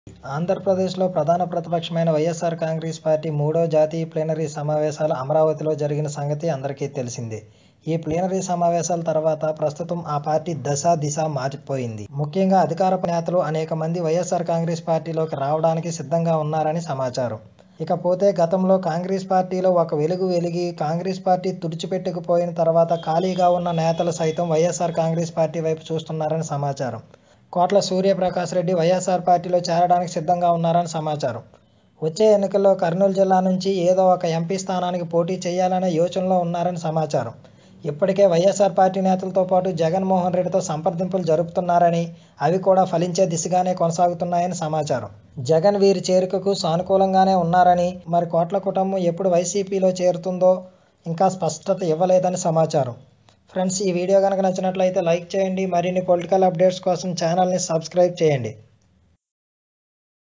ఆంధ్రప్రదేశ్లో ప్రధాన ప్రతిపక్షమైన వైఎస్ఆర్ కాంగ్రెస్ పార్టీ మూడో జాతీయ ప్లీనరీ సమావేశాలు అమరావతిలో జరిగిన సంగతి అందరికీ తెలిసిందే ఈ ప్లీనరీ సమావేశాల తర్వాత ప్రస్తుతం ఆ పార్టీ దశ దిశ మారిపోయింది ముఖ్యంగా అధికార నేతలు అనేక మంది వైఎస్ఆర్ కాంగ్రెస్ పార్టీలోకి రావడానికి సిద్ధంగా ఉన్నారని సమాచారం ఇకపోతే గతంలో కాంగ్రెస్ పార్టీలో ఒక వెలుగు వెలిగి కాంగ్రెస్ పార్టీ తుడిచిపెట్టుకుపోయిన తర్వాత ఖాళీగా ఉన్న నేతలు సైతం వైఎస్ఆర్ కాంగ్రెస్ పార్టీ వైపు చూస్తున్నారని సమాచారం కోట్ల సూర్యప్రకాష్ రెడ్డి వైఎస్ఆర్ పార్టీలో చేరడానికి సిద్ధంగా ఉన్నారని సమాచారం వచ్చే ఎన్నికల్లో కర్నూలు జిల్లా నుంచి ఏదో ఒక ఎంపీ స్థానానికి పోటీ చేయాలనే యోచనలో ఉన్నారని సమాచారం ఇప్పటికే వైఎస్ఆర్ పార్టీ నేతలతో పాటు జగన్మోహన్ రెడ్డితో సంప్రదింపులు జరుపుతున్నారని అవి కూడా ఫలించే దిశగానే కొనసాగుతున్నాయని సమాచారం జగన్ వీరి చేరికకు సానుకూలంగానే ఉన్నారని మరి కోట్ల కుటుంబం ఎప్పుడు వైసీపీలో చేరుతుందో ఇంకా స్పష్టత ఇవ్వలేదని సమాచారం ఫ్రెండ్స్ ఈ వీడియో కనుక నచ్చినట్లయితే లైక్ చేయండి మరిన్ని పొలిటికల్ అప్డేట్స్ కోసం ఛానల్ని సబ్స్క్రైబ్ చేయండి